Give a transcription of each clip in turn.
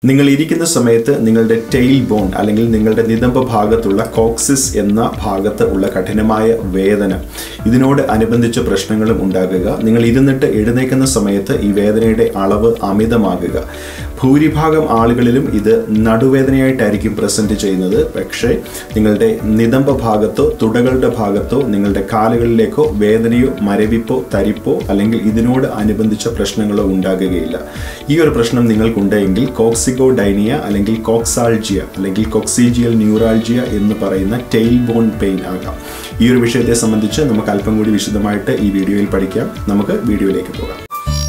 നിങ്ങൾ ഇരിക്കുന്ന സമയത്ത് നിങ്ങളുടെ ടെയിൽ ബോൺ അല്ലെങ്കിൽ നിങ്ങളുടെ നിതംബ ഭാഗത്തുള്ള കോക്സിസ് എന്ന ഭാഗത്ത് ഉള്ള കഠിനമായ വേദന ഇതിനോട് അനുബന്ധിച്ച പ്രശ്നങ്ങളും ഉണ്ടാകുക നിങ്ങൾ ഇരുന്നിട്ട് എഴുന്നേക്കുന്ന സമയത്ത് ഈ വേദനയുടെ അളവ് അമിതമാകുക ഭൂരിഭാഗം ആളുകളിലും ഇത് നടുവേദനയായിട്ടായിരിക്കും പ്രസന്റ് ചെയ്യുന്നത് പക്ഷേ നിങ്ങളുടെ നിതംബ ഭാഗത്തോ തുടകളുടെ ഭാഗത്തോ നിങ്ങളുടെ കാലുകളിലേക്കോ വേദനയോ മരവിപ്പോ തരിപ്പോ അല്ലെങ്കിൽ ഇതിനോട് അനുബന്ധിച്ച പ്രശ്നങ്ങളോ ഉണ്ടാകുകയില്ല ഈ ഒരു പ്രശ്നം നിങ്ങൾക്കുണ്ടെങ്കിൽ കോക്സിഗോഡൈനിയ അല്ലെങ്കിൽ കോക്സാൾജിയ അല്ലെങ്കിൽ കോക്സീജിയൽ ന്യൂറാൾജിയ എന്ന് പറയുന്ന ടെയിൽ ബോൺ പെയിൻ ആകാം ഈ ഒരു വിഷയത്തെ സംബന്ധിച്ച് നമുക്ക് അല്പം കൂടി വിശദമായിട്ട് ഈ വീഡിയോയിൽ പഠിക്കാം നമുക്ക് വീഡിയോയിലേക്ക് പോകാം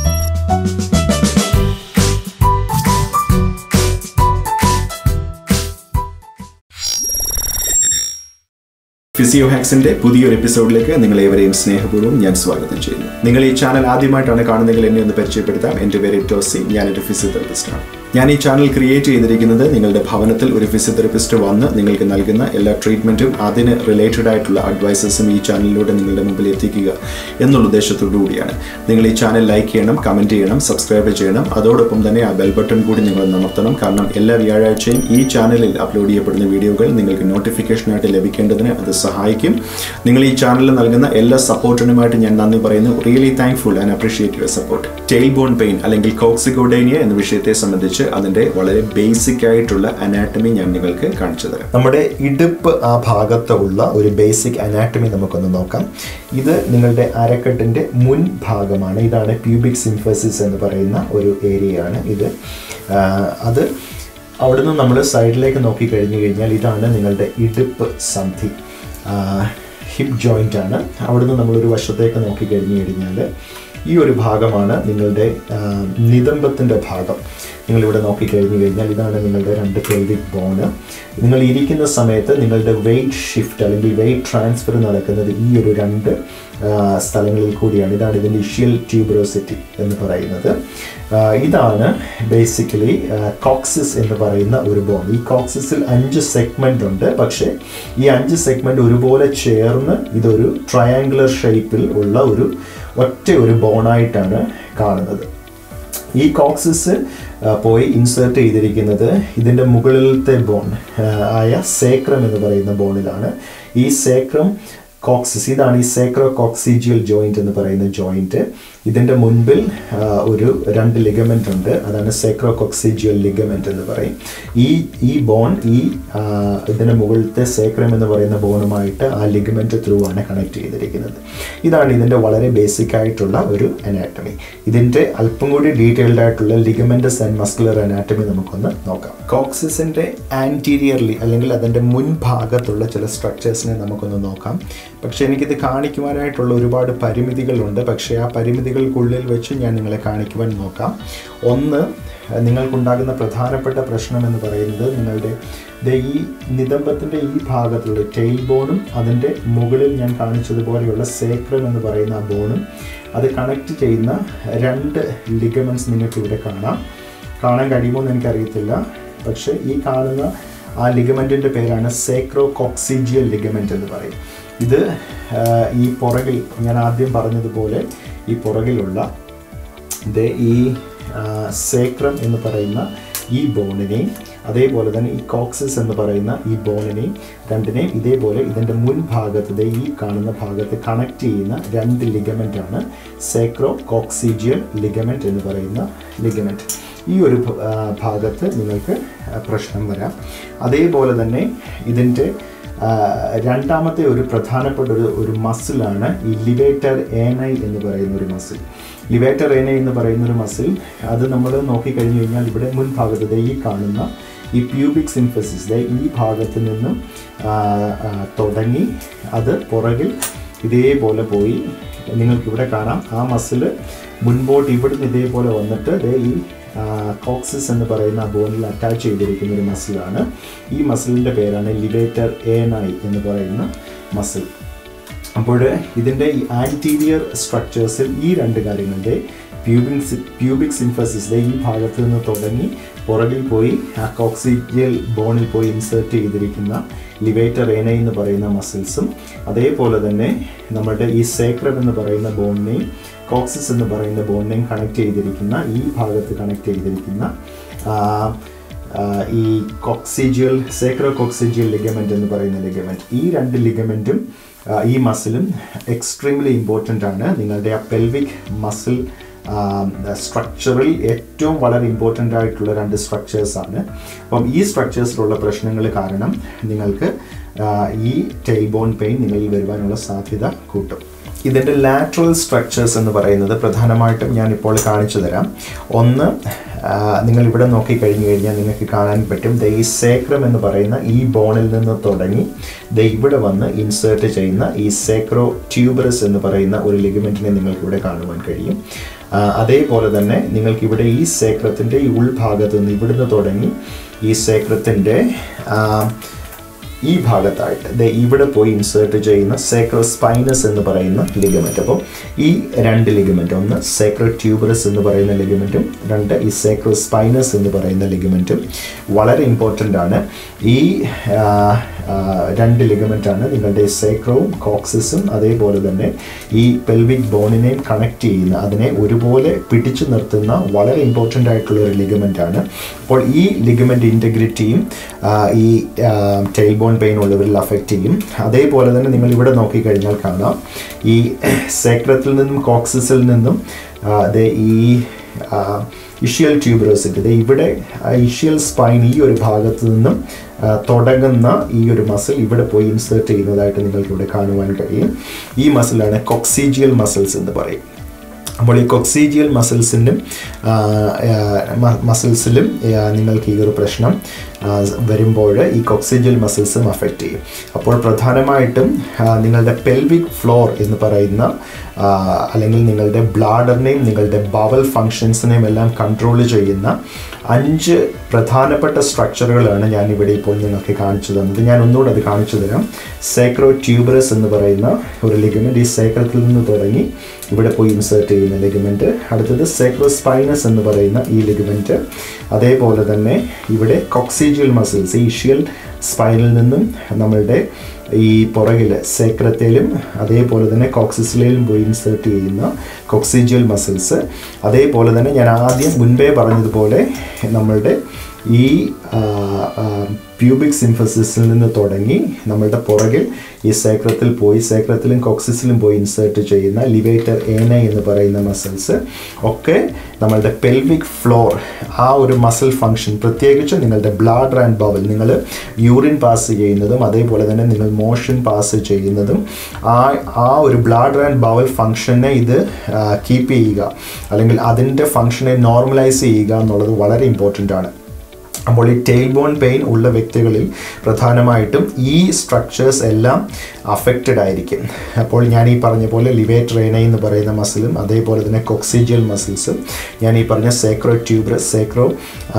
ഫിസിയോ ഹാക്സിന്റെ പുതിയൊരു എപ്പിസോഡിലേക്ക് നിങ്ങൾ ഏവരെയും സ്നേഹപൂർവ്വം ഞാൻ സ്വാഗതം ചെയ്യുന്നു നിങ്ങൾ ഈ ചാനൽ ആദ്യമായിട്ടാണ് കാണുന്നതെങ്കിൽ എന്നെ ഒന്ന് പരിചയപ്പെടുത്താം എൻ്റെ പേര് ടോസി ഞാനൊരു ഫിസിയോതെറപ്പിസ്റ്റാണ് ഞാൻ ഈ ചാനൽ ക്രിയേറ്റ് ചെയ്തിരിക്കുന്നത് നിങ്ങളുടെ ഭവനത്തിൽ ഒരു ഫിസിയോതെറപ്പിസ്റ്റ് വന്ന് നിങ്ങൾക്ക് നൽകുന്ന എല്ലാ ട്രീറ്റ്മെൻറ്റും അതിന് റിലേറ്റഡ് ആയിട്ടുള്ള അഡ്വൈസസും ഈ ചാനലിലൂടെ നിങ്ങളുടെ മുമ്പിൽ എത്തിക്കുക എന്നുള്ള ഉദ്ദേശത്തോടു കൂടിയാണ് നിങ്ങൾ ഈ ചാനൽ ലൈക്ക് ചെയ്യണം കമൻറ്റ് ചെയ്യണം സബ്സ്ക്രൈബ് ചെയ്യണം അതോടൊപ്പം തന്നെ ആ ബെൽ ബട്ടൺ കൂടി നിങ്ങൾ അമർത്തണം കാരണം എല്ലാ വ്യാഴാഴ്ചയും ഈ ചാനലിൽ അപ്ലോഡ് ചെയ്യപ്പെടുന്ന വീഡിയോകൾ നിങ്ങൾക്ക് നോട്ടിഫിക്കേഷനായിട്ട് ലഭിക്കേണ്ടതിന് അത് സഹായിക്കും നിങ്ങൾ ഈ ചാനലിൽ നൽകുന്ന എല്ലാ സപ്പോർട്ടിനുമായിട്ട് ഞാൻ നന്ദി പറയുന്നു really thankful and appreciate your support tail bone pain അല്ലെങ്കിൽ കോക്സിഗോഡേനിയ എന്ന വിഷയത്തെ സംബന്ധിച്ച് അതിൻ്റെ വളരെ ബേസിക് ആയിട്ടുള്ള അനാറ്റമി ഞാൻ നിങ്ങൾക്ക് കാണിച്ചു തരാം നമ്മുടെ ഇടുപ്പ് ആ ഭാഗത്തുള്ള ഒരു ബേസിക് അനാറ്റമി നമുക്കൊന്ന് നോക്കാം ഇത് നിങ്ങളുടെ അരക്കെട്ടിൻ്റെ മുൻ ഭാഗമാണ് ഇതാണ് പ്യൂബിക് സിംഫസിസ് എന്ന് പറയുന്ന ഒരു ഏരിയയാണ് ഇത് ആ, അത് അവിടുന്ന് നമ്മൾ സൈഡിലേക്ക് നോക്കി കഴിഞ്ഞു കഴിഞ്ഞാൽ ഇതാണ് നിങ്ങളുടെ ഇടുപ്പ് സന്ധി ഹിപ്പ് ജോയിൻ്റ് ആണ് അവിടുന്ന് നമ്മളൊരു വശത്തേക്ക് നോക്കി കഴിഞ്ഞു കഴിഞ്ഞാൽ ഈ ഒരു ഭാഗമാണ് നിങ്ങളുടെ ആ, നിതംബത്തിൻ്റെ ഭാഗം നിങ്ങളിവിടെ നോക്കിക്കഴിഞ്ഞു കഴിഞ്ഞാൽ ഇതാണ് നിങ്ങളുടെ രണ്ട് പെൽവിക് ബോണ് നിങ്ങൾ ഇരിക്കുന്ന സമയത്ത് നിങ്ങളുടെ വെയിറ്റ് ഷിഫ്റ്റ് അല്ലെങ്കിൽ വെയിറ്റ് ട്രാൻസ്ഫർ നടക്കുന്നത് ഈ ഒരു രണ്ട് ആ, സ്ഥലങ്ങളിൽ കൂടിയാണ് ഇതാണ് ഇതിൻ്റെ ഇഷ്യൽ ട്യൂബറോസിറ്റി എന്ന് പറയുന്നത് ആ, ഇതാണ് ബേസിക്കലി കോക്സിസ് എന്ന് പറയുന്ന ഒരു ബോൺ ഈ കോക്സിസിൽ അഞ്ച് സെഗ്മെൻ്റ് ഉണ്ട് പക്ഷേ ഈ അഞ്ച് സെഗ്മെൻ്റ് ഒരുപോലെ ചേർന്ന് ഇതൊരു ട്രയാങ്കുലർ ഷേപ്പിൽ ഉള്ള ഒരു ഒറ്റ ഒരു ബോണായിട്ടാണ് കാണുന്നത് ഈ കോക്സിസ് ആ, പോയി ഇൻസേർട്ട് ചെയ്തിരിക്കുന്നത് ഇതിൻ്റെ മുകളിലത്തെ ബോൺ ആ, ആയ സേക്രം എന്ന് പറയുന്ന ബോണിലാണ് ഈ സേക്രം കോക്സിസ് ഇതാണ് ഈ സേക്രോ കോക്സിജിയൽ ജോയിന്റ് എന്ന് പറയുന്ന ജോയിന്റ് ഇതിൻ്റെ മുൻപിൽ ആ, ഒരു രണ്ട് ലിഗമെന്റ് ഉണ്ട് അതാണ് സേക്രോ കോക്സിജിയൽ ലിഗമെന്റ് എന്ന് പറയും ഈ ഈ ബോൺ ഈ ആ, ഇതിൻ്റെ മുകളിലത്തെ സേക്രം എന്ന് പറയുന്ന ബോണുമായിട്ട് ആ ലിഗമെന്റ് ത്രൂ ആണ് കണക്ട് ചെയ്തിരിക്കുന്നത് ഇതാണ് ഇതിൻ്റെ വളരെ ബേസിക് ആയിട്ടുള്ള ഒരു അനാറ്റമി ഇതിൻ്റെ അല്പം കൂടി ഡീറ്റെയിൽഡ് ആയിട്ടുള്ള ലിഗമെന്റസ് ആൻഡ് മസ്കുലർ അനാറ്റമി നമുക്കൊന്ന് നോക്കാം കോക്സിസിൻ്റെ ആൻറ്റീരിയർലി അല്ലെങ്കിൽ അതിൻ്റെ മുൻഭാഗത്തുള്ള ചില സ്ട്രക്ചേഴ്സിനെ നമുക്കൊന്ന് നോക്കാം പക്ഷേ എനിക്കിത് കാണിക്കുവാനായിട്ടുള്ള ഒരുപാട് പരിമിതികളുണ്ട് പക്ഷേ ആ പരിമിതികൾക്കുള്ളിൽ വെച്ച് ഞാൻ നിങ്ങളെ കാണിക്കുവാൻ നോക്കാം ഒന്ന് അഹ് നിങ്ങൾക്കുണ്ടാകുന്ന പ്രധാനപ്പെട്ട പ്രശ്നം എന്ന് പറയുന്നത് നിങ്ങളുടെ ദേ ഈ നിതംബത്തിൻ്റെ ഈ ഭാഗത്തുള്ള ടെയിൽ ബോണും അതിൻ്റെ മുകളിൽ ഞാൻ കാണിച്ചതുപോലെയുള്ള സേക്രം എന്ന് പറയുന്ന ആ ബോണും അത് കണക്ട് ചെയ്യുന്ന രണ്ട് ലിഗമെൻറ്റ്സ് നിങ്ങൾക്ക് ഇവിടെ കാണാം കാണാൻ കഴിയുമോ എന്ന് എനിക്കറിയത്തില്ല പക്ഷേ ഈ കാണുന്ന ആ ലിഗമെൻറ്റിൻ്റെ പേരാണ് സേക്രോ കോക്സിജിയൽ ലിഗമെൻറ്റ് എന്ന് പറയും ഇത് ആ, ഈ പുറകിൽ ഞാൻ ആദ്യം പറഞ്ഞതുപോലെ ഈ പുറകിലുള്ള ഇത് ഈ ആ, സേക്രം എന്ന് പറയുന്ന ഈ ബോണിനെയും അതേപോലെ തന്നെ ഈ കോക്സിസ് എന്ന് പറയുന്ന ഈ ബോണിനെയും രണ്ടിനെയും ഇതേപോലെ ഇതിൻ്റെ മുൻഭാഗത്ത് ദേ ഈ കാണുന്ന ഭാഗത്ത് കണക്ട് ചെയ്യുന്ന രണ്ട് ലിഗമെൻ്റ് ആണ് സേക്രോ കോക്സിജിയൽ ലിഗമെൻറ്റ് എന്ന് പറയുന്ന ലിഗമെൻറ്റ് ഈ ഒരു ഭ- ആ, ഭാഗത്ത് നിങ്ങൾക്ക് ആ, പ്രശ്നം വരാം അതേപോലെ തന്നെ ഇതിൻ്റെ ആ, രണ്ടാമത്തെ ഒരു പ്രധാനപ്പെട്ട ഒരു ഒരു മസിലാണ് ഈ ലിവേറ്റർ ഏനൈ എന്ന് പറയുന്ന ഒരു മസിൽ ലിവേറ്റർ ഏനൈ എന്ന് പറയുന്ന ഒരു മസിൽ അത് നമ്മൾ നോക്കിക്കഴിഞ്ഞു കഴിഞ്ഞാൽ ഇവിടെ മുൻഭാഗത്ത് ദേ ഈ കാണുന്ന ഈ പ്യൂബിക് സിംഫസിസ് ദേ ഈ ഭാഗത്ത് നിന്നും ആ, ആ, തുടങ്ങി അത് പുറകിൽ ഇതേപോലെ പോയി നിങ്ങൾക്കിവിടെ കാണാം ആ മസിൽ മുൻപോട്ട് ഇവിടുന്ന് ഇതേപോലെ വന്നിട്ട് ദേ ഈ കോക്സിസ് എന്ന് പറയുന്ന ആ ബോണിൽ അറ്റാച്ച് ചെയ്തിരിക്കുന്ന ഒരു മസിലാണ് ഈ മസിലിൻ്റെ പേരാണ് ലിവേറ്റർ ഏനൈ എന്ന് പറയുന്ന മസിൽ അപ്പോൾ ഇതിൻ്റെ ഈ ആൻറ്റീരിയർ സ്ട്രക്ചേഴ്സിൽ ഈ രണ്ട് കാര്യങ്ങളുടെ പ്യൂബിക് പ്യൂബിക് സിംഫസിസിലെ ഈ ഭാഗത്ത് നിന്ന് തുടങ്ങി പുറകിൽ പോയി ആ കോക്സിജിയൽ ബോണിൽ പോയി ഇൻസേർട്ട് ചെയ്തിരിക്കുന്ന ലിവേറ്റർ ഏന എന്ന് പറയുന്ന മസിൽസും അതേപോലെ തന്നെ നമ്മുടെ ഈ സേക്രം എന്ന് പറയുന്ന ബോണിനെയും കോക്സിസ് എന്ന് പറയുന്ന ബോണിനെയും കണക്ട് ചെയ്തിരിക്കുന്ന ഈ ഭാഗത്ത് കണക്ട് ചെയ്തിരിക്കുന്ന ആ, ഈ കോക്സിജിയൽ സേക്രോ കോക്സിജിയൽ ലിഗമെന്റ് എന്ന് പറയുന്ന ലിഗമെന്റ് ഈ രണ്ട് ലിഗമെന്റും ഈ മസിലും എക്സ്ട്രീംലി ഇമ്പോർട്ടൻ്റ് ആണ് നിങ്ങളുടെ ആ പെൽവിക് മസിൽ സ്ട്രക്ചറിൽ ഏറ്റവും വളരെ ഇമ്പോർട്ടൻ്റ് ആയിട്ടുള്ള രണ്ട് സ്ട്രക്ചേഴ്സാണ് അപ്പം ഈ സ്ട്രക്ചേഴ്സിലുള്ള പ്രശ്നങ്ങൾ കാരണം നിങ്ങൾക്ക് ഈ ടെയിൽ ബോൺ പെയിൻ നിങ്ങളിൽ വരുവാനുള്ള സാധ്യത കൂട്ടും ഇതിൻ്റെ ലാറ്ററൽ സ്ട്രക്ചേഴ്സ് എന്ന് പറയുന്നത് പ്രധാനമായിട്ടും ഞാൻ ഇപ്പോൾ കാണിച്ചു തരാം ഒന്ന് നിങ്ങൾ ഇവിടെ നോക്കിക്കഴിഞ്ഞു കഴിഞ്ഞാൽ നിങ്ങൾക്ക് കാണാൻ പറ്റും ദ ഈ സേക്രം എന്ന് പറയുന്ന ഈ ബോണിൽ നിന്ന് തുടങ്ങി ദ ഇവിടെ വന്ന് ഇൻസേർട്ട് ചെയ്യുന്ന ഈ സേക്രോ ട്യൂബറസ് എന്ന് പറയുന്ന ഒരു ലിഗമെൻറ്റിനെ നിങ്ങൾക്ക് ഇവിടെ കാണുവാൻ കഴിയും അതേപോലെ തന്നെ നിങ്ങൾക്ക് ഇവിടെ ഈ സേക്രത്തിൻ്റെ ഈ ഉൾഭാഗത്ത് നിന്ന് ഇവിടുന്ന് തുടങ്ങി ഈ സേക്രത്തിൻ്റെ ഈ ഭാഗത്തായിട്ട് ദേ ഇവിടെ പോയി ഇൻസേർട്ട് ചെയ്യുന്ന സേക്രോ സ്പൈനസ് എന്ന് പറയുന്ന ലിഗമെന്റ് അപ്പോൾ ഈ രണ്ട് ലിഗമെന്റ് ഒന്ന് സേക്രോ ട്യൂബറസ് എന്ന് പറയുന്ന ലിഗമെന്റും രണ്ട് ഈ സേക്രോ സ്പൈനസ് എന്ന് പറയുന്ന ലിഗമെന്റും വളരെ ഇമ്പോർട്ടൻ്റ് ആണ് ഈ രണ്ട് ലിഗമെന്റ് ആണ് നിങ്ങളുടെ സേക്രവും കോക്സിസും അതേപോലെ തന്നെ ഈ പെൽവിക് ബോണിനെയും കണക്ട് ചെയ്യുന്ന അതിനെ ഒരുപോലെ പിടിച്ചു നിർത്തുന്ന വളരെ ഇമ്പോർട്ടൻ്റ് ആയിട്ടുള്ള ഒരു ലിഗമെന്റ് ആണ് അപ്പോൾ ഈ ലിഗമെന്റ് ഇൻറ്റഗ്രിറ്റിയും ഈ ടെയിൽ ബോൺ പെയിൻ ഉള്ളവരിൽ അഫക്റ്റ് ചെയ്യും അതേപോലെ തന്നെ നിങ്ങൾ ഇവിടെ നോക്കിക്കഴിഞ്ഞാൽ കാണാം ഈ സേക്രത്തിൽ നിന്നും കോക്സിസിൽ നിന്നും ഈ ഇഷ്യൽ ട്യൂബറോസിറ്റി ഇവിടെ ഇഷ്യൽ സ്പൈൻ ഈ ഒരു ഭാഗത്ത് നിന്നും തുടങ്ങുന്ന ഈ ഒരു മസിൽ ഇവിടെ പോയി ഇൻസേർട്ട് ചെയ്യുന്നതായിട്ട് നിങ്ങൾക്ക് ഇവിടെ കാണുവാൻ കഴിയും ഈ മസിലാണ് കൊക്സീജിയൽ മസിൽസ് എന്ന് പറയും അപ്പോൾ ഈ കൊക്സീജിയൽ മസിൽസിനും മസിൽസിലും നിങ്ങൾക്ക് ഈ ഒരു പ്രശ്നം വരുമ്പോൾ ഈ കൊക്സിജിയൽ മസിൽസും അഫക്റ്റ് ചെയ്യും അപ്പോൾ പ്രധാനമായിട്ടും നിങ്ങളുടെ പെൽവിക് ഫ്ലോർ എന്ന് പറയുന്ന അല്ലെങ്കിൽ നിങ്ങളുടെ ബ്ലാഡറിനെയും നിങ്ങളുടെ ബവൽ ഫങ്ഷൻസിനെയും എല്ലാം കൺട്രോൾ ചെയ്യുന്ന അഞ്ച് പ്രധാനപ്പെട്ട സ്ട്രക്ചറുകളാണ് ഞാൻ ഇവിടെ ഇപ്പോൾ നിങ്ങൾക്ക് കാണിച്ചു തന്നത് ഞാൻ ഒന്നുകൂടെ അത് കാണിച്ചു തരാം സേക്രോ ട്യൂബറസ് എന്ന് പറയുന്ന ഒരു ലിഗമെൻറ്റ് ഈ സേക്രത്തിൽ നിന്ന് തുടങ്ങി ഇവിടെ പോയി ഇൻസേർട്ട് ചെയ്യുന്ന ലിഗമെൻറ്റ് അടുത്തത് സേക്രോ സ്പൈനസ് എന്ന് പറയുന്ന ഈ ലിഗമെൻറ്റ് അതേപോലെ തന്നെ ഇവിടെ കൊക്സീജിയൽ മസിൽസ് ഈ ഇഷ്യൽ സ്പൈനിൽ നിന്നും നമ്മളുടെ ഈ പുറകിൽ സേക്രത്തിലും അതേപോലെ തന്നെ കോക്സിസിലും പോയി ഇൻസേർട്ട് ചെയ്യുന്ന കൊക്സിജിയൽ മസിൽസ് അതേപോലെ തന്നെ ഞാൻ ആദ്യം മുൻപേ പറഞ്ഞതുപോലെ നമ്മളുടെ ഈ പ്യൂബിക് സിംഫസിസിൽ നിന്ന് തുടങ്ങി നമ്മളുടെ പുറകിൽ ഈ സേക്രത്തിൽ പോയി സേക്രത്തിലും കോക്സിസിലും പോയി ഇൻസേർട്ട് ചെയ്യുന്ന ലിവേറ്റർ ഏന എന്ന് പറയുന്ന മസിൽസ് ഒക്കെ നമ്മളുടെ പെൽവിക് ഫ്ലോർ ആ ഒരു മസിൽ ഫങ്ഷൻ പ്രത്യേകിച്ച് നിങ്ങളുടെ ബ്ലാഡർ ആൻഡ് ബവൽ നിങ്ങൾ യൂറിൻ പാസ് ചെയ്യുന്നതും അതേപോലെ തന്നെ നിങ്ങൾ മോഷൻ പാസ് ചെയ്യുന്നതും ആ ആ ഒരു ബ്ലാഡർ ആൻഡ് ബവൽ ഫങ്ഷനെ ഇത് കീപ്പ് ചെയ്യുക അല്ലെങ്കിൽ അതിൻ്റെ ഫങ്ഷനെ നോർമലൈസ് ചെയ്യുക എന്നുള്ളത് വളരെ ഇമ്പോർട്ടൻ്റ് ആണ് അപ്പോൾ ഈ ടെയിൽ ബോൺ പെയിൻ ഉള്ള വ്യക്തികളിൽ പ്രധാനമായിട്ടും ഈ സ്ട്രക്ചേഴ്സ് എല്ലാം അഫക്റ്റഡ് ആയിരിക്കും അപ്പോൾ ഞാൻ ഈ പറഞ്ഞ പോലെ ലിവേറ്റ് റേന എന്ന് പറയുന്ന മസിലും അതേപോലെ തന്നെ കൊക്സിജിയൽ മസിൽസും ഞാൻ ഈ പറഞ്ഞ സേക്രോ ട്യൂബ്രസ് സേക്രോ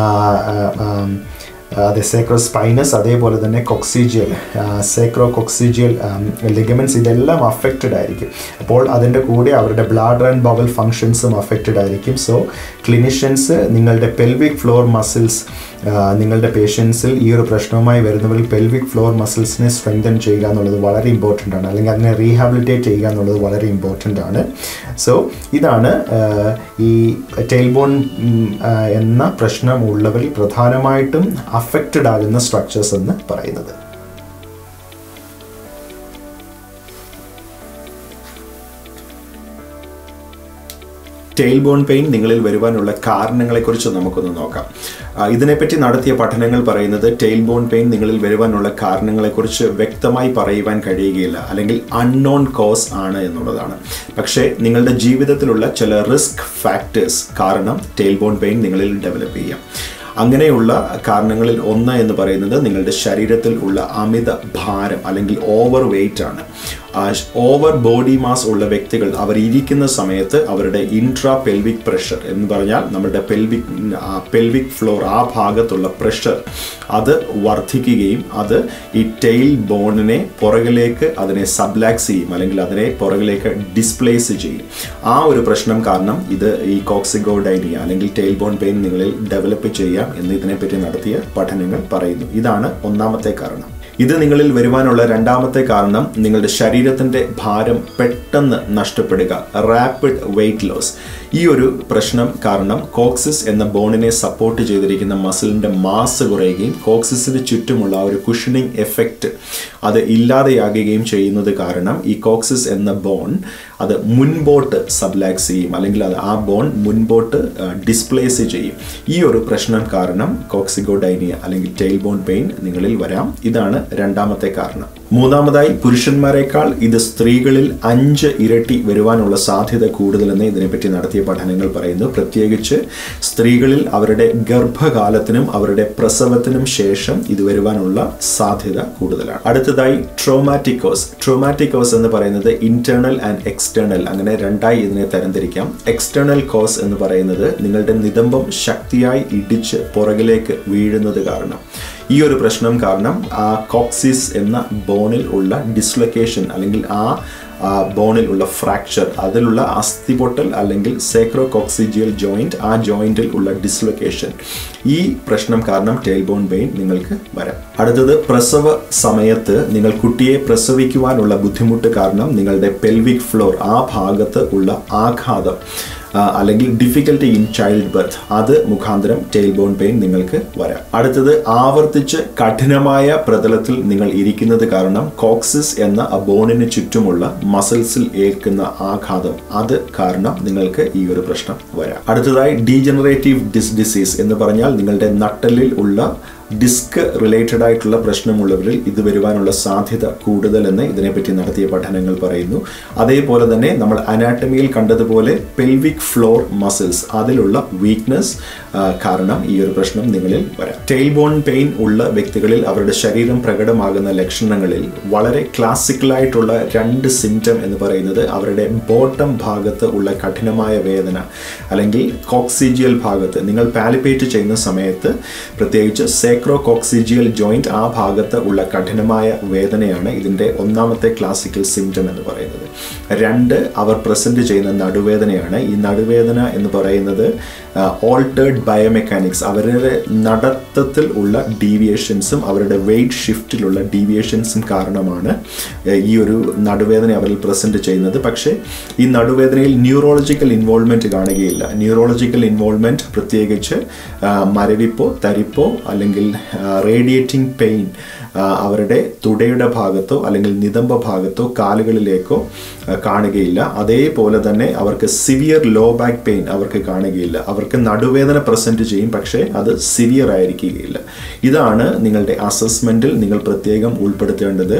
അതെ സേക്രോ സ്പൈനസ് അതേപോലെ തന്നെ കൊക്സിജിയൽ സേക്രോ കൊക്സിജിയൽ ലിഗമെൻറ്റ്സ് ഇതെല്ലാം അഫക്റ്റഡ് ആയിരിക്കും അപ്പോൾ അതിൻ്റെ കൂടെ അവരുടെ ബ്ലാഡർ ആൻഡ് ബവൽ ഫങ്ഷൻസും അഫക്റ്റഡ് ആയിരിക്കും സോ ക്ലിനിഷ്യൻസ് നിങ്ങളുടെ പെൽവിക് ഫ്ലോർ മസിൽസ് നിങ്ങളുടെ പേഷ്യൻസിൽ ഈ ഒരു പ്രശ്നവുമായി വരുന്നവരിൽ പെൽവിക് ഫ്ലോർ മസിൽസിനെ സ്ട്രെങ്തൻ ചെയ്യുക എന്നുള്ളത് വളരെ ഇമ്പോർട്ടൻ്റ് ആണ് അല്ലെങ്കിൽ അതിനെ റീഹാബിലിറ്റേറ്റ് ചെയ്യുക എന്നുള്ളത് വളരെ ഇമ്പോർട്ടൻ്റ് ആണ് സോ ഇതാണ് ഈ ടെയിൽ ബോൺ എന്ന പ്രശ്നം ഉള്ളവരിൽ പ്രധാനമായിട്ടും അഫക്റ്റഡ് ആകുന്ന സ്ട്രക്ചേഴ്സ് എന്ന് പറയുന്നത് ടെയിൽ ബോൺ പെയിൻ നിങ്ങളിൽ വരുവാനുള്ള കാരണങ്ങളെക്കുറിച്ച് നമുക്കൊന്ന് നോക്കാം ഇതിനെപ്പറ്റി നടത്തിയ പഠനങ്ങൾ പറയുന്നത് ടെയിൽ ബോൺ പെയിൻ നിങ്ങളിൽ വരുവാനുള്ള കാരണങ്ങളെക്കുറിച്ച് വ്യക്തമായി പറയുവാൻ കഴിയുകയില്ല അല്ലെങ്കിൽ അൺനോൺ കോസ് ആണ് എന്നുള്ളതാണ് പക്ഷേ നിങ്ങളുടെ ജീവിതത്തിലുള്ള ചില റിസ്ക് ഫാക്ടേഴ്സ് കാരണം ടെയിൽ ബോൺ പെയിൻ നിങ്ങളിൽ ഡെവലപ്പ് ചെയ്യാം അങ്ങനെയുള്ള കാരണങ്ങളിൽ ഒന്ന് എന്ന് പറയുന്നത് നിങ്ങളുടെ ശരീരത്തിൽ ഉള്ള അമിത ഭാരം അല്ലെങ്കിൽ ഓവർ വെയിറ്റ് ആണ് ഓവർ ബോഡി മാസ് ഉള്ള വ്യക്തികൾ അവർ ഇരിക്കുന്ന സമയത്ത് അവരുടെ ഇൻട്രാ പെൽവിക് പ്രഷർ എന്ന് പറഞ്ഞാൽ നമ്മുടെ പെൽവിക് പെൽവിക് ഫ്ലോർ ആ ഭാഗത്തുള്ള പ്രഷർ അത് വർദ്ധിക്കുകയും അത് ഈ ടെയിൽ ബോണിനെ പുറകിലേക്ക് അതിനെ സബ്ലാക്സ് ചെയ്യും അല്ലെങ്കിൽ അതിനെ പുറകിലേക്ക് ഡിസ്പ്ലേസ് ചെയ്യും ആ ഒരു പ്രശ്നം കാരണം ഇത് ഈ കോക്സിഗോഡൈനിയ അല്ലെങ്കിൽ ടെയിൽ ബോൺ പെയിൻ നിങ്ങളിൽ ഡെവലപ്പ് ചെയ്യാം എന്ന് ഇതിനെപ്പറ്റി നടത്തിയ പഠനങ്ങൾ പറയുന്നു ഇതാണ് ഒന്നാമത്തെ കാരണം ഇത് നിങ്ങളിൽ വരുവാനുള്ള രണ്ടാമത്തെ കാരണം നിങ്ങളുടെ ശരീരത്തിൻ്റെ ഭാരം പെട്ടെന്ന് നഷ്ടപ്പെടുക റാപ്പിഡ് വെയിറ്റ് ലോസ് ഈ ഒരു പ്രശ്നം കാരണം കോക്സിസ് എന്ന ബോണിനെ സപ്പോർട്ട് ചെയ്തിരിക്കുന്ന മസിലിൻ്റെ മാസ് കുറയുകയും കോക്സിസിന് ചുറ്റുമുള്ള ആ ഒരു കുഷനിങ് എഫക്റ്റ് അത് ഇല്ലാതെയാകുകയും ചെയ്യുന്നത് കാരണം ഈ കോക്സിസ് എന്ന ബോൺ അത് മുൻപോട്ട് സബ്ലാക്സ് ചെയ്യും അല്ലെങ്കിൽ അത് ആ ബോൺ മുൻപോട്ട് ഡിസ്പ്ലേസ് ചെയ്യും ഈ ഒരു പ്രശ്നം കാരണം കോക്സിഗോഡൈനിയ അല്ലെങ്കിൽ ടെയിൽ ബോൺ പെയിൻ നിങ്ങളിൽ വരാം ഇതാണ് രണ്ടാമത്തെ കാരണം മൂന്നാമതായി പുരുഷന്മാരെക്കാൾ ഇത് സ്ത്രീകളിൽ അഞ്ച് ഇരട്ടി വരുവാനുള്ള സാധ്യത കൂടുതലെന്ന് ഇതിനെപ്പറ്റി നടത്തിയ പഠനങ്ങൾ പറയുന്നു പ്രത്യേകിച്ച് സ്ത്രീകളിൽ അവരുടെ ഗർഭകാലത്തിനും അവരുടെ പ്രസവത്തിനും ശേഷം ഇത് വരുവാനുള്ള സാധ്യത കൂടുതലാണ് അടുത്തതായി ട്രോമാറ്റിക്കോസ് ട്രോമാറ്റിക്കോസ് എന്ന് പറയുന്നത് ഇന്റേണൽ ആൻഡ് എക്സ്റ്റേണൽ അങ്ങനെ രണ്ടായി ഇതിനെ തരംതിരിക്കാം എക്സ്റ്റേണൽ കോസ് എന്ന് പറയുന്നത് നിങ്ങളുടെ നിതംബം ശക്തിയായി ഇടിച്ച് പുറകിലേക്ക് വീഴുന്നത് കാരണം ഈ ഒരു പ്രശ്നം കാരണം ആ കോക്സിസ് എന്ന ബോണിൽ ഉള്ള ഡിസ്ലൊക്കേഷൻ അല്ലെങ്കിൽ ആ ആ ബോണിൽ ഉള്ള ഫ്രാക്ചർ അതിലുള്ള അസ്ഥിപൊട്ടൽ അല്ലെങ്കിൽ സേക്രോകോക്സിജിയൽ ജോയിന്റ് ആ ജോയിന്റിൽ ഉള്ള ഡിസ്ലൊക്കേഷൻ ഈ പ്രശ്നം കാരണം ടെയിൽ ബോൺ പെയിൻ നിങ്ങൾക്ക് വരാം അടുത്തത് പ്രസവ സമയത്ത് നിങ്ങൾ കുട്ടിയെ പ്രസവിക്കുവാനുള്ള ബുദ്ധിമുട്ട് കാരണം നിങ്ങളുടെ പെൽവിക് ഫ്ലോർ ആ ഭാഗത്ത് ഉള്ള ആഘാതം അല്ലെങ്കിൽ ഡിഫിക്കൽട്ടി ഇൻ ചൈൽഡ് ബർത്ത് അത് മുഖാന്തരം ടെയിൽ ബോൺ പെയിൻ നിങ്ങൾക്ക് വരാം അടുത്തത് ആവർത്തിച്ച് കഠിനമായ പ്രതലത്തിൽ നിങ്ങൾ ഇരിക്കുന്നത് കാരണം കോക്സിസ് എന്ന ആ ബോണിന് ചുറ്റുമുള്ള മസിൽസിൽ ഏൽക്കുന്ന ആഘാതം അത് കാരണം നിങ്ങൾക്ക് ഈ ഒരു പ്രശ്നം വരാം അടുത്തതായി ഡീജനറേറ്റീവ് ഡിസ് ഡിസീസ് എന്ന് പറഞ്ഞാൽ നിങ്ങളുടെ നട്ടലിൽ ഉള്ള ഡിസ്ക് റിലേറ്റഡ് ആയിട്ടുള്ള പ്രശ്നമുള്ളവരിൽ ഇത് വരുവാനുള്ള സാധ്യത കൂടുതലെന്ന് ഇതിനെപ്പറ്റി നടത്തിയ പഠനങ്ങൾ പറയുന്നു അതേപോലെ തന്നെ നമ്മൾ അനാട്ടമിയിൽ കണ്ടതുപോലെ പെൽവിക് ഫ്ലോർ മസിൽസ് അതിലുള്ള വീക്ക്നെസ് കാരണം ഈ ഒരു പ്രശ്നം നിങ്ങളിൽ വരാം ടെയിൽ ബോൺ പെയിൻ ഉള്ള വ്യക്തികളിൽ അവരുടെ ശരീരം പ്രകടമാകുന്ന ലക്ഷണങ്ങളിൽ വളരെ ക്ലാസിക്കലായിട്ടുള്ള രണ്ട് സിംറ്റം എന്ന് പറയുന്നത് അവരുടെ ബോട്ടം ഭാഗത്ത് ഉള്ള കഠിനമായ വേദന അല്ലെങ്കിൽ കോക്സിജിയൽ ഭാഗത്ത് നിങ്ങൾ പാലിപ്പേറ്റ് ചെയ്യുന്ന സമയത്ത് പ്രത്യേകിച്ച് സേക്രോകോക്സിജിയൽ ജോയിന്റ് ആ ഭാഗത്ത് ഉള്ള കഠിനമായ വേദനയാണ് ഇതിൻ്റെ ഒന്നാമത്തെ ക്ലാസിക്കൽ സിംറ്റം എന്ന് പറയുന്നത് രണ്ട് അവർ പ്രസന്റ് ചെയ്യുന്ന നടുവേദനയാണ് ഈ നടുവേദന എന്ന് പറയുന്നത് ഓൾട്ടേഡ് ബയോമെക്കാനിക്സ് അവരുടെ നടത്തത്തിൽ ഉള്ള ഡീവിയേഷൻസും അവരുടെ വെയിറ്റ് ഷിഫ്റ്റിലുള്ള ഡീവിയേഷൻസും കാരണമാണ് ഈ ഒരു നടുവേദന അവരിൽ പ്രസന്റ് ചെയ്യുന്നത് പക്ഷേ ഈ നടുവേദനയിൽ ന്യൂറോളജിക്കൽ ഇൻവോൾവ്മെന്റ് കാണുകയില്ല ന്യൂറോളജിക്കൽ ഇൻവോൾവ്മെന്റ് പ്രത്യേകിച്ച് മരവിപ്പോ തരിപ്പോ അല്ലെങ്കിൽ റേഡിയേറ്റിംഗ് പെയിൻ അവരുടെ തുടയുടെ ഭാഗത്തോ അല്ലെങ്കിൽ നിതംബ ഭാഗത്തോ കാലുകളിലേക്കോ കാണുകയില്ല അതേപോലെ തന്നെ അവർക്ക് സിവിയർ ലോ ബാക്ക് പെയിൻ അവർക്ക് കാണുകയില്ല അവർക്ക് നടുവേദന പ്രസന്റ് ചെയ്യും പക്ഷേ അത് സിവിയർ ആയിരിക്കുകയില്ല ഇതാണ് നിങ്ങളുടെ അസസ്മെന്റിൽ നിങ്ങൾ പ്രത്യേകം ഉൾപ്പെടുത്തേണ്ടത്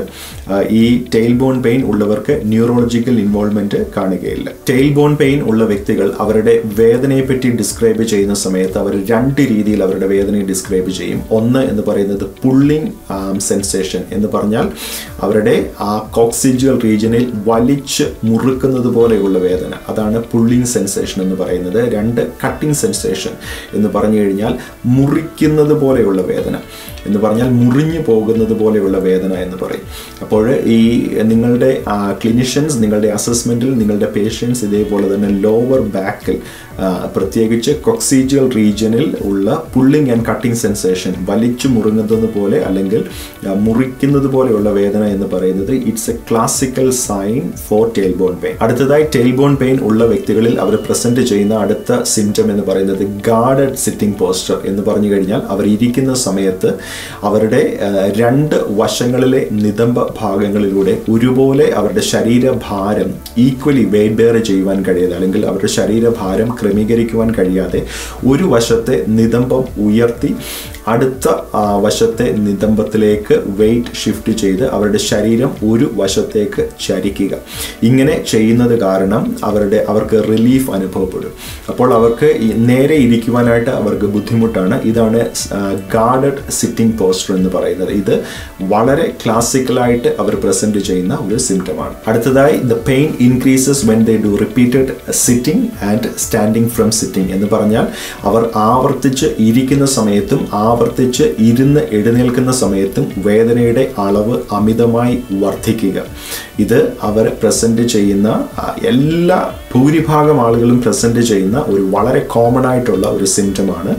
ഈ ടെയിൽ ബോൺ പെയിൻ ഉള്ളവർക്ക് ന്യൂറോളജിക്കൽ ഇൻവോൾവ്മെന്റ് കാണുകയില്ല ടെയിൽ ബോൺ പെയിൻ ഉള്ള വ്യക്തികൾ അവരുടെ വേദനയെ പറ്റി ഡിസ്ക്രൈബ് ചെയ്യുന്ന സമയത്ത് അവർ രണ്ട് രീതിയിൽ അവരുടെ വേദനയെ ഡിസ്ക്രൈബ് ചെയ്യും ഒന്ന് എന്ന് പറയുന്നത് പുള്ളിങ് സെൻസേഷൻ എന്ന് പറഞ്ഞാൽ അവരുടെ ആ കോക്സിജുവൽ റീജിയനിൽ വലിച്ച് മുറുക്കുന്നത് പോലെയുള്ള വേദന അതാണ് പുള്ളിങ് സെൻസേഷൻ എന്ന് പറയുന്നത് രണ്ട് കട്ടിംഗ് സെൻസേഷൻ എന്ന് പറഞ്ഞു കഴിഞ്ഞാൽ മുറിക്കുന്നത് പോലെയുള്ള വേദന എന്ന് പറഞ്ഞാൽ മുറിഞ്ഞു പോകുന്നത് പോലെയുള്ള വേദന എന്ന് പറയും അപ്പോൾ ഈ നിങ്ങളുടെ ക്ലിനിഷ്യൻസ് നിങ്ങളുടെ അസസ്മെൻറ്റിൽ നിങ്ങളുടെ പേഷ്യൻസ് ഇതേപോലെ തന്നെ ലോവർ ബാക്കിൽ പ്രത്യേകിച്ച് കൊക്സീജിയൽ റീജിയനിൽ ഉള്ള പുള്ളിങ് ആൻഡ് കട്ടിംഗ് സെൻസേഷൻ വലിച്ചു മുറുങ്ങുന്നത് പോലെ അല്ലെങ്കിൽ മുറിക്കുന്നത് പോലെയുള്ള വേദന എന്ന് പറയുന്നത് it's a classical sign for tail bone pain അടുത്തതായി ടെയിൽ ബോൺ പെയിൻ ഉള്ള വ്യക്തികളിൽ അവർ പ്രസന്റ് ചെയ്യുന്ന അടുത്ത സിംറ്റം എന്ന് പറയുന്നത് ഗാർഡഡ് സിറ്റിംഗ് പോസ്റ്റർ എന്ന് പറഞ്ഞു കഴിഞ്ഞാൽ അവർ ഇരിക്കുന്ന സമയത്ത് അവരുടെ രണ്ട് വശങ്ങളിലെ നിതംബ ഭാഗങ്ങളിലൂടെ ഒരുപോലെ അവരുടെ ശരീരഭാരം ഈക്വലി വെയിറ്റ് ബെയർ ചെയ്യുവാൻ കഴിയാതെ അല്ലെങ്കിൽ അവരുടെ ശരീരഭാരം ക്രമീകരിക്കുവാൻ കഴിയാതെ ഒരു വശത്തെ നിതംബം ഉയർത്തി അടുത്ത വശത്തെ നിതംബത്തിലേക്ക് വെയിറ്റ് ഷിഫ്റ്റ് ചെയ്ത് അവരുടെ ശരീരം ഒരു വശത്തേക്ക് ചരിക്കുക ഇങ്ങനെ ചെയ്യുന്നത് കാരണം അവരുടെ അവർക്ക് റിലീഫ് അനുഭവപ്പെടും അപ്പോൾ അവർക്ക് നേരെ ഇരിക്കുവാനായിട്ട് അവർക്ക് ബുദ്ധിമുട്ടാണ് ഇതാണ് ഗാർഡഡ് സിറ്റിംഗ് പോസ്റ്റർ എന്ന് പറയുന്നത് ഇത് വളരെ ക്ലാസിക്കലായിട്ട് അവർ പ്രസന്റ് ചെയ്യുന്ന ഒരു സിംറ്റമാണ് അടുത്തതായി the pain increases when they do repeated sitting and standing from sitting എന്ന് പറഞ്ഞാൽ അവർ ആവർത്തിച്ച് ഇരിക്കുന്ന സമയത്തും ആവർത്തിച്ച് ഇരുന്ന് എഴുന്നേൽക്കുന്ന സമയത്തും വേദനയുടെ അളവ് അമിതമായി വർദ്ധിക്കുക ഇത് അവർ പ്രസന്റ് ചെയ്യുന്ന എല്ലാ ഭൂരിഭാഗം ആളുകളും പ്രസന്റ് ചെയ്യുന്ന ഒരു വളരെ കോമൺ ആയിട്ടുള്ള ഒരു സിംറ്റമാണ്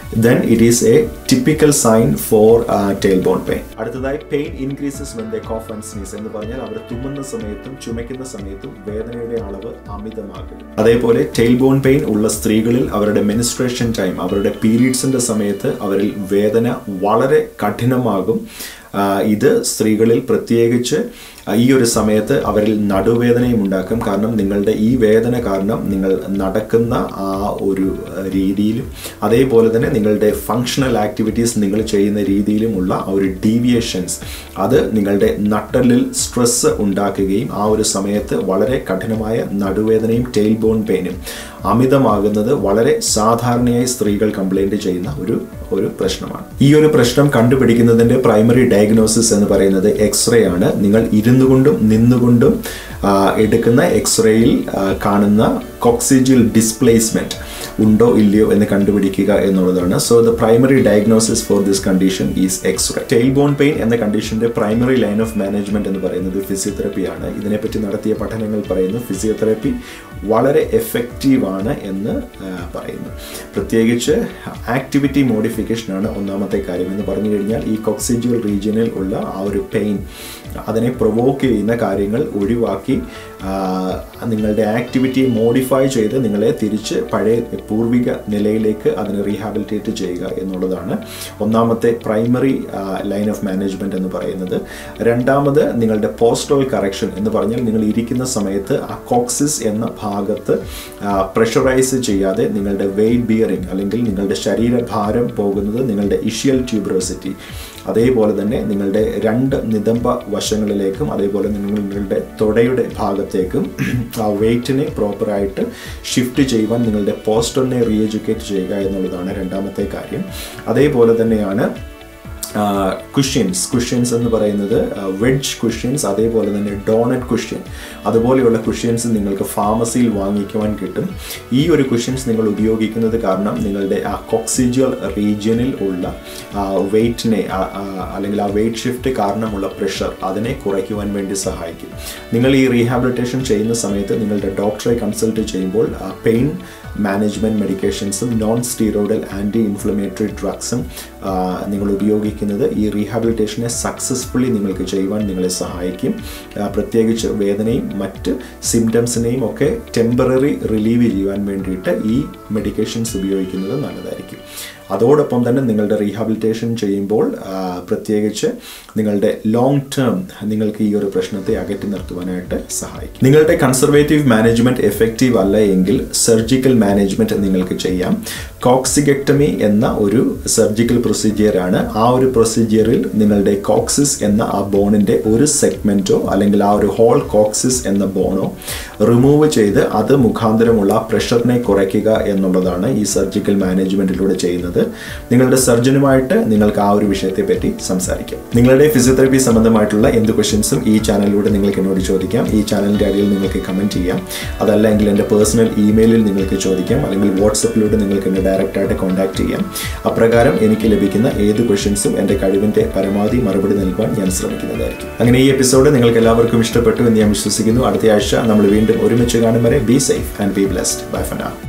then it is a typical sign for tail bone pain അടുത്തതായി pain increases when they cough and sneeze എന്ന് പറഞ്ഞാൽ അവർ തുമ്മുന്ന സമയത്തും ചുമയ്ക്കുന്ന സമയത്തും വേദനയുടെ അളവ് അമിതമാകും അതേപോലെ ടെയിൽ ബോൺ പെയിൻ ഉള്ള സ്ത്രീകളിൽ അവരുടെ മെനിസ്ട്രേഷൻ ടൈം അവരുടെ പീരീഡ്സിന്റെ സമയത്ത് അവരിൽ വേദന വളരെ കഠിനമാകും ആ, ഇത് സ്ത്രീകളിൽ പ്രത്യേകിച്ച് ഈ ഒരു സമയത്ത് അവരിൽ നടുവേദനയും ഉണ്ടാക്കും കാരണം നിങ്ങളുടെ ഈ വേദന കാരണം നിങ്ങൾ നടക്കുന്ന ആ ഒരു ആ, രീതിയിലും അതേപോലെ തന്നെ നിങ്ങളുടെ ഫങ്ഷണൽ ആക്ടിവിറ്റീസ് നിങ്ങൾ ചെയ്യുന്ന രീതിയിലുമുള്ള ആ ഒരു ഡീവിയേഷൻസ് അത് നിങ്ങളുടെ നട്ടലിൽ സ്ട്രെസ് ഉണ്ടാക്കുകയും ആ ഒരു സമയത്ത് വളരെ കഠിനമായ നടുവേദനയും ടെയിൽ ബോൺ പെയിനും അമിതമാകുന്നത് വളരെ സാധാരണയായി സ്ത്രീകൾ കംപ്ലൈൻറ്റ് ചെയ്യുന്ന ഒരു ഒരു പ്രശ്നമാണ് ഈ ഒരു പ്രശ്നം കണ്ടുപിടിക്കുന്നതിൻ്റെ പ്രൈമറി ഡയഗ്നോസിസ് എന്ന് പറയുന്നത് എക്സ്റേ ആണ് നിങ്ങൾ ഇരുന്നു കൊണ്ടും നിന്നുകൊണ്ടും ആ, എടുക്കുന്ന എക്സ്റേയിൽ ആ, കാണുന്ന കോക്സിജിൽ ഡിസ്പ്ലേസ്മെന്റ് ഉണ്ടോ ഇല്ലയോ എന്ന് കണ്ടുപിടിക്കുക എന്നുള്ളതാണ് so the primary diagnosis for this condition is x-ray tail bone pain എന്ന കണ്ടീഷന്റെ പ്രൈമറി ലൈൻ ഓഫ് മാനേജ്മെന്റ് എന്ന് പറയുന്നത് ഫിസിയോതെറപ്പിയാണ് ഇതിനെപ്പറ്റി നടത്തിയ പഠനങ്ങൾ പറയുന്നു ഫിസിയോതെറപ്പി വളരെ എഫക്റ്റീവ് ആണ് എന്ന് ആ, പറയുന്നു പ്രത്യേകിച്ച് ആക്ടിവിറ്റി മോഡിഫിക്കേഷൻ ആണ് ഒന്നാമത്തെ കാര്യം എന്ന് പറഞ്ഞു കഴിഞ്ഞാൽ ഈ കോക്സിജുവൽ റീജിയനിൽ ഉള്ള ആ ഒരു പെയിൻ അതിനെ പ്രൊവോക്ക് ചെയ്യുന്ന കാര്യങ്ങൾ ഒഴിവാക്കി ആ, നിങ്ങളുടെ ആക്ടിവിറ്റിയെ മോഡിഫൈ ചെയ്ത് നിങ്ങളെ തിരിച്ച് പഴയ പൂർവിക നിലയിലേക്ക് അതിനെ റീഹാബിലിറ്റേറ്റ് ചെയ്യുക എന്നുള്ളതാണ് ഒന്നാമത്തെ പ്രൈമറി ലൈൻ ഓഫ് മാനേജ്മെന്റ് എന്ന് പറയുന്നത് രണ്ടാമത് നിങ്ങളുടെ പോസ്റ്റൽ കറക്ഷൻ എന്ന് പറഞ്ഞാൽ നിങ്ങൾ ഇരിക്കുന്ന സമയത്ത് ആ കോക്സിസ് എന്ന ഭാഗത്ത് പ്രഷറൈസ് ചെയ്യാതെ നിങ്ങളുടെ വെയിറ്റ് ബിയറിംഗ് അല്ലെങ്കിൽ നിങ്ങളുടെ ശരീരഭാരം പോകുന്നത് നിങ്ങളുടെ ഇഷ്യൽ ട്യൂബ്രോസിറ്റി അതേപോലെ തന്നെ നിങ്ങളുടെ രണ്ട് നിതംബ വശങ്ങളിലേക്കും അതേപോലെ നിങ്ങളുടെ തുടയുടെ ഭാഗത്തേക്കും ആ വെയിറ്റിനെ പ്രോപ്പറായിട്ട് ഷിഫ്റ്റ് ചെയ്യുവാൻ നിങ്ങളുടെ പോസ്റ്ററിനെ റീഎഡ്യൂക്കേറ്റ് ചെയ്യുക എന്നുള്ളതാണ് രണ്ടാമത്തെ കാര്യം അതേപോലെ തന്നെയാണ് കുഷ്യൻസ് കുഷ്യൻസ് എന്ന് പറയുന്നത് വെഡ്ജ് കുഷ്യൻസ് അതേപോലെ തന്നെ ഡോണറ്റ് കുഷ്യൻ അതുപോലെയുള്ള കുഷ്യൻസ് നിങ്ങൾക്ക് ഫാർമസിയിൽ വാങ്ങിക്കുവാൻ കിട്ടും ഈ ഒരു കുഷ്യൻസ് നിങ്ങൾ ഉപയോഗിക്കുന്നത് കാരണം നിങ്ങളുടെ ആ കോക്സിജൽ റീജിയനിൽ ഉള്ള വെയിറ്റിനെ അല്ലെങ്കിൽ ആ വെയിറ്റ് ഷിഫ്റ്റ് കാരണമുള്ള പ്രഷർ അതിനെ കുറയ്ക്കുവാൻ വേണ്ടി സഹായിക്കും നിങ്ങൾ ഈ റീഹാബിലിറ്റേഷൻ ചെയ്യുന്ന സമയത്ത് നിങ്ങളുടെ ഡോക്ടറെ കൺസൾട്ട് ചെയ്യുമ്പോൾ പെയിൻ മാനേജ്മെൻറ്റ് മെഡിക്കേഷൻസും നോൺ സ്റ്റീറോയിഡൽ ആൻറ്റി ഇൻഫ്ലമേറ്ററി ഡ്രഗ്സും നിങ്ങൾ ഉപയോഗിക്കുന്നത് ഈ റീഹാബിലിറ്റേഷനെ സക്സസ്ഫുള്ളി നിങ്ങൾക്ക് ചെയ്യുവാൻ നിങ്ങളെ സഹായിക്കും ആ, പ്രത്യേകിച്ച് വേദനയും മറ്റ് സിംറ്റംസിനെയും ഒക്കെ ടെമ്പററി റിലീവ് ചെയ്യുവാൻ വേണ്ടിയിട്ട് ഈ മെഡിക്കേഷൻസ് ഉപയോഗിക്കുന്നത് നല്ലതായിരിക്കും അതോടൊപ്പം തന്നെ നിങ്ങളുടെ റീഹാബിലിറ്റേഷൻ ചെയ്യുമ്പോൾ ആ, പ്രത്യേകിച്ച് നിങ്ങളുടെ ലോങ് ടേം നിങ്ങൾക്ക് ഈ ഒരു പ്രശ്നത്തെ അകറ്റി നിർത്തുവാനായിട്ട് സഹായിക്കും നിങ്ങളുടെ കൺസർവേറ്റീവ് മാനേജ്മെന്റ് എഫക്റ്റീവ് അല്ല എങ്കിൽ സർജിക്കൽ മാനേജ്മെന്റ് നിങ്ങൾക്ക് ചെയ്യാം കോക്സിഗക്ടമി എന്ന ഒരു സർജിക്കൽ പ്രൊസീജിയർ ആണ് ആ ഒരു പ്രൊസീജിയറിൽ നിങ്ങളുടെ കോക്സിസ് എന്ന ആ ബോണിന്റെ ഒരു സെഗ്മെന്റോ അല്ലെങ്കിൽ ആ ഒരു ഹോൾ കോക്സിസ് എന്ന ബോണോ റിമൂവ് ചെയ്ത് അത് മുഖാന്തരമുള്ള പ്രഷറിനെ കുറയ്ക്കുക എന്നുള്ളതാണ് ഈ സർജിക്കൽ മാനേജ്മെന്റിലൂടെ ചെയ്യുന്നത് നിങ്ങളുടെ സർജനുമായിട്ട് നിങ്ങൾക്ക് ആ ഒരു വിഷയത്തെ പറ്റി സംസാരിക്കാം നിങ്ങളുടെ ഫിസിയോതെറപ്പി സംബന്ധമായിട്ടുള്ള എന്ത് ക്വസ്റ്റ്യൻസും ഈ ചാനലിലൂടെ നിങ്ങൾക്ക് എന്നോട് ചോദിക്കാം ഈ ചാനലിൻ്റെ അടിയിൽ നിങ്ങൾക്ക് കമൻറ്റ് ചെയ്യാം അതല്ല എങ്കിൽ എൻ്റെ പേഴ്സണൽ ഇമെയിലിൽ നിങ്ങൾക്ക് ചോദിക്കാം അല്ലെങ്കിൽ വാട്സപ്പിലൂടെ നിങ്ങൾക്ക് എന്നെ ഡയറക്റ്റ് ആയിട്ട് കോൺടാക്ട് ചെയ്യാം അപ്രകാരം എനിക്ക് ലഭിക്കുന്ന ഏത് ക്വസ്റ്റ്യൻസും എൻ്റെ കഴിവിൻ്റെ പരമാവധി മറുപടി നൽകുവാൻ ഞാൻ ശ്രമിക്കുന്നതായിരിക്കും അങ്ങനെ ഈ എപ്പിസോഡ് നിങ്ങൾക്ക് എല്ലാവർക്കും ഇഷ്ടപ്പെട്ടു എന്ന് ഞാൻ വിശ്വസിക്കുന്നു അടുത്ത ആഴ്ച നമ്മൾ വീണ്ടും ഒരുമിച്ച് കാണും വരെ be safe and be blessed bye ഫനാ